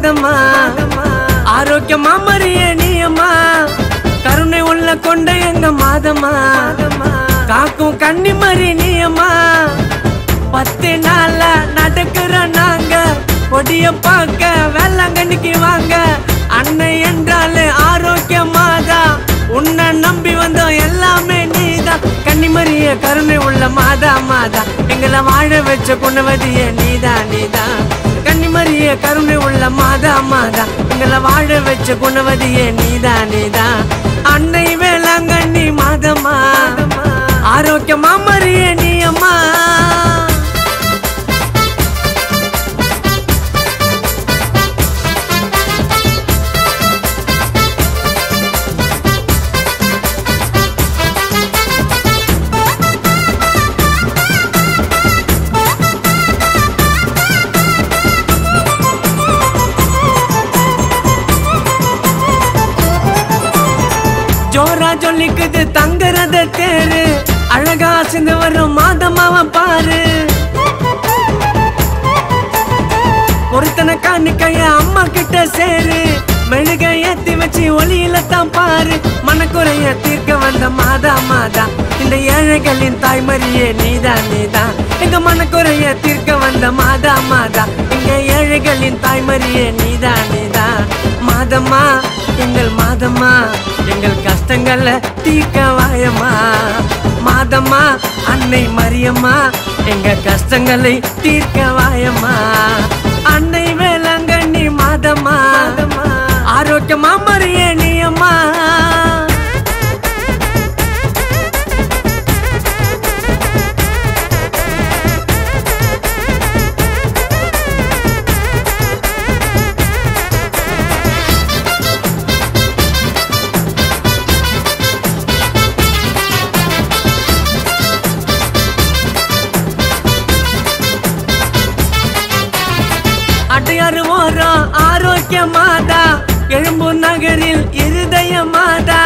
மாதம்மா ஆரோக்கியமா மறிய நீ அம்மா கருணை உள்ள கொண்ட எங்க மாதம்மா காக்கும் கன்னி மறி நீ அம்மா பத்து நாள நடக்கிற நாங்க கொடிய பார்க்க வேளாங்கண்ணிக்கு வாங்க அன்னை என்றாலே ஆரோக்கியமாதா உன்னை நம்பி வந்தோம் எல்லாமே நீதான் கன்னிமரிய கருணை உள்ள மாதா மாதா எங்களை வாழ வச்ச குணவதிய நீதா நீதா கன்னிமரிய கருணை உள்ள மாதா மாதா எங்களை வாழ வச்ச குணவதிய நீதா நீதா அன்னை வேளாங்கண்ணி மாதம்மா ஆரோக்கியமா மரிய நீ அம்மா ஜோரா சொல்லிக்குது தங்குறத தேரு அழகா சிந்து வரும் மாதமாவ பாரு ஒருத்தனை காணிக்கைய அம்மா கிட்ட சேரு மெழுக ஏத்தி வச்சு ஒளியில தான் பாரு மனக்குறைய தீர்க்க வந்த மாதா மாதா இந்த ஏழைகளின் தாய்மரியே நீதா நீதா எங்க மனக்குறைய தீர்க்க வந்த மாதா மாதா எங்க ஏழைகளின் தாய்மரியே நீதா நீதா மாதம்மா எங்கள் மாதம்மா எங்கள் கஷ்டங்களை தீர்க்க வாயம்மா மாதம்மா அன்னை மரியம்மா எங்க கஷ்டங்களை தீர்க்க வாயம்மா அன்னை வேளாங்கண்ணி மாதம்மா ஆரோக்கியமா மறிய நீ அம்மா அடையாறு ஓரம் ஆரோக்கிய மாதா எழும்பு நகரில் இருதய மாதா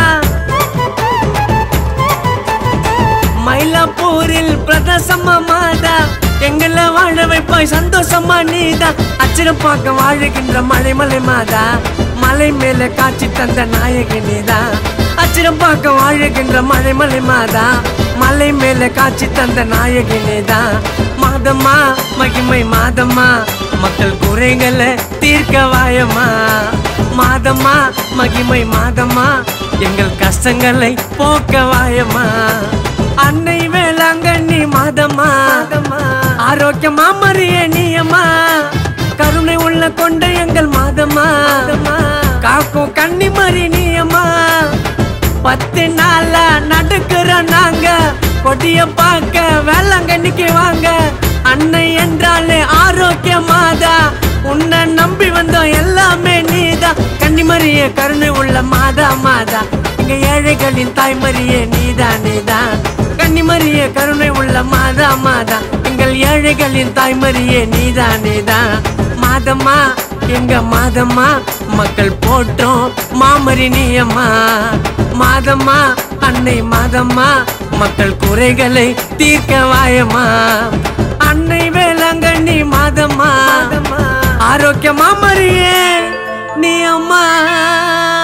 மயிலாப்பூரில் பிரதசமா மாதா எங்களை வாழ வைப்பாய் சந்தோஷமா நீதா அச்சிரப்பாக்க வாழுகின்ற மலைமலை மாதா மலை மேல காட்சி தந்த நாயகி நீதா அச்சிரப்பாக்க வாழுகின்ற மலைமலை மாதா மலை மேல காட்சி தந்த நாயகி நீதா மாதம்மா மகிமை மாதம்மா மக்கள் குறைகளை தீர்க்க வாயம்மா மாதம்மா மகிமை மாதம்மா எங்கள் கஷ்டங்களை போக்க வாயம்மா அன்னை வேளாங்கண்ணி மாதம்மா ஆரோக்கியமா மறிய நீயம்மா கருணை உள்ள கொண்ட எங்கள் மாதம்மா காக்கும் கன்னி மறி நீயம்மா பத்து நாளா நடக்கிற நாங்க கொடிய பார்க்க வேளாங்கண்ணிக்கு வாங்க அன்னை என்றாலே ஆரோக்கியமாதா உன்னை நம்பி வந்தோம் எல்லாமே நீதா கன்னிமரிய கருணை உள்ள மாதா மாதா எங்க ஏழைகளின் தாய்மரியே நீதா நீதா கன்னிமரிய கருணை உள்ள மாதா மாதா எங்கள் ஏழைகளின் தாய்மரியே நீதா நீதா மாதம்மா எங்க மாதம்மா மக்கள் போற்றோம் மாமரி நீயம்மா மாதம்மா அன்னை மாதம்மா மக்கள் குறைகளை தீர்க்க வாயம்மா அன்னை வேளாங்கண்ணி மாதம்மா ஆரோக்கியமா மரியே நீ அம்மா